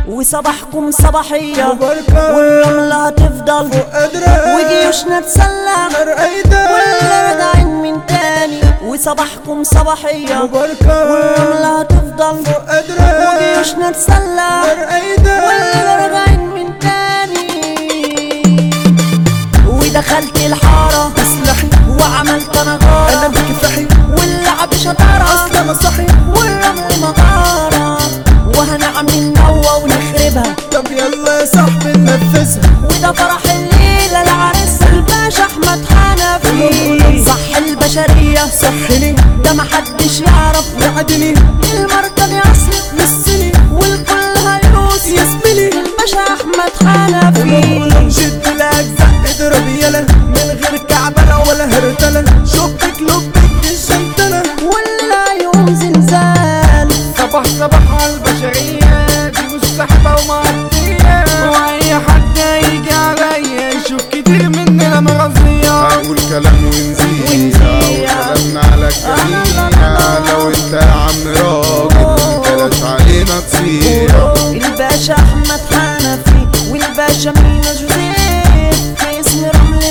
وصباحكم صباحية مباركة والرملة هتفضل قادرة وجيوشنا تسلح مرقيدة واللي راجعين من تاني وصباحكم صباحية مباركة والرملة هتفضل قادرة وجيوشنا تسلح مرقيدة واللي راجعين من تاني ودخلت الحارة اسلحي وعملت انا انا غارة بكفاحي واللعب شطارة اصلا انا صحي والرمل مغارة وهنعمل نوة ونخربها طب يلا يا صاحبي ننفذها وده فرح الليلة العريس الباشا احمد حنفي صح البشرية صحني ده محدش يعرف يعدني الماركة دي اصل مسني والكل هيروس يسمني الباشا احمد حنفي جد الاجزاء اضرب يلا من غير كعبله ولا هرتله شبك لبك الشنتله والليلة يوم زلزال صباح صباح على البشرية دي مستحبة ومعدية وأي حد هيجي عليا يشوف كتير مننا مرضية اقول كلام ونزيد ونزيد. اقول كلامنا على الجميع لو انت يا عم راجل بلاش علينا تصيح الباشا احمد حنفي والباشا مينا جوزيف في اسم رمل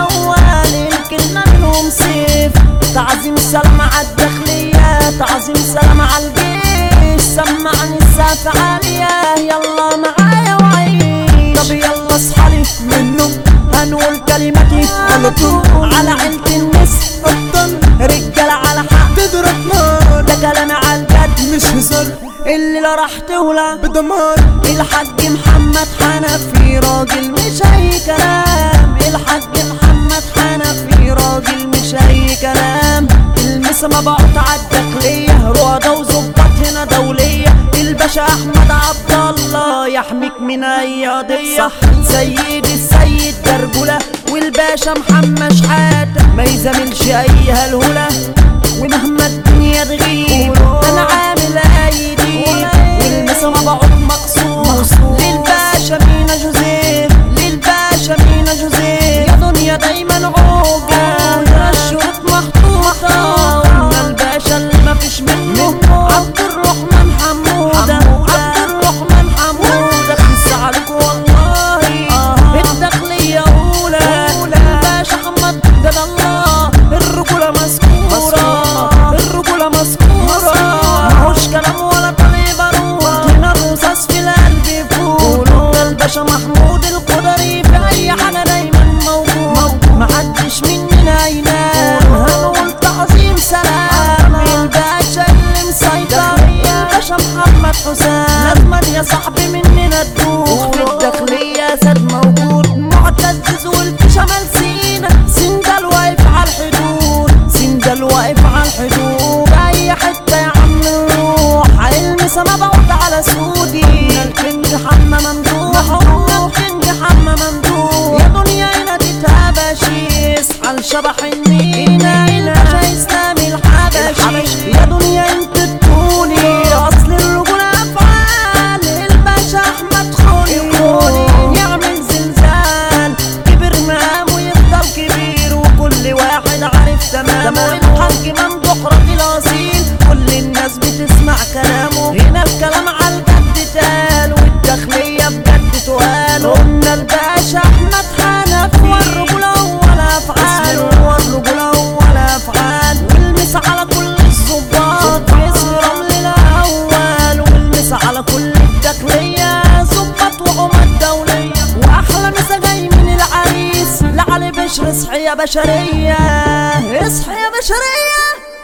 الاول الكلمه منهم سيف تعظيم سلام على الداخليه تعظيم سلام على الجيش سمعني السقف عاليه يلا معايا وعيش طب يلا اصحالي منه هنقول كلمتي على طول على عيلة النسر ابطال رجاله على حق تضرب نار ده كلامي على الجد مش هزار اللي لا راح تولى بدمار الحاج محمد حنفي راجل مش اي كلام الحاج محمد حنفي راجل مش اي كلام المس مبعوث عالداخلية روضة وظباط هنا دولية الباشا احمد عبد الله يحميك من اي قضية صح سيد السيد درجولة والباشا محمد شحاتة ما يزاملش اي هلهولة ومهما الدنيا تغيب انا عامل ايدي والمسا مبعوث مقصود للباشا مينا جوزيف للباشا مينا جوزيف يا دنيا دايما عوجة الشروط محطوطة قلنا الباشا اللي مفيش منه عبد الرحمن حمودة عبد الرحمن حمودة خمس عليكم والله الداخلية أولى الباشا محمد جد الله الرجولة مذكورة الرجولة مذكورة ماهوش كلام ولا طريق بارود هنا الرصاص في القلب يفوت الباشا محمود القدري في أي حاجة دايما موجود محدش مننا ينام هنقول تعظيم سلام الباشا اللي مسيطر الباشا محمد حسام لازما يا صاحبي مننا تدوخ في الداخلية سد موجود معتز زول في شمال سينا سندل واقف على الحدود سندل واقف على الحدود اي حتة يا عم نروح المسا مبعوث على سودي الكنج حمى ممدوح الكنج حمى ممدوح يا دنيا هنا تتهبشي اصحى لشبح النينا الباشا اسلامي الحبشي يا دنيا انت تكوني اصل الرجولة افعال الباشا احمد خوني يعمل زلزال كبر مقامه يفضل كبير وكل واحد عارف تمامه الحاج ممدوح راجل اصيل كل الناس بتسمع كلامه هنا الكلام على الجد تقال والداخلية بجد تقال قلنا الباشا احمد حنفي والرجولة اول افعال والرجولة اول افعال والمس على كل الظباط اسم رمل الاول والمس على كل الداخلية ظباط وعمد دولية واحلى مسا جاي من العريس لعلي بشر اصحي يا بشرية اصحي يا بشرية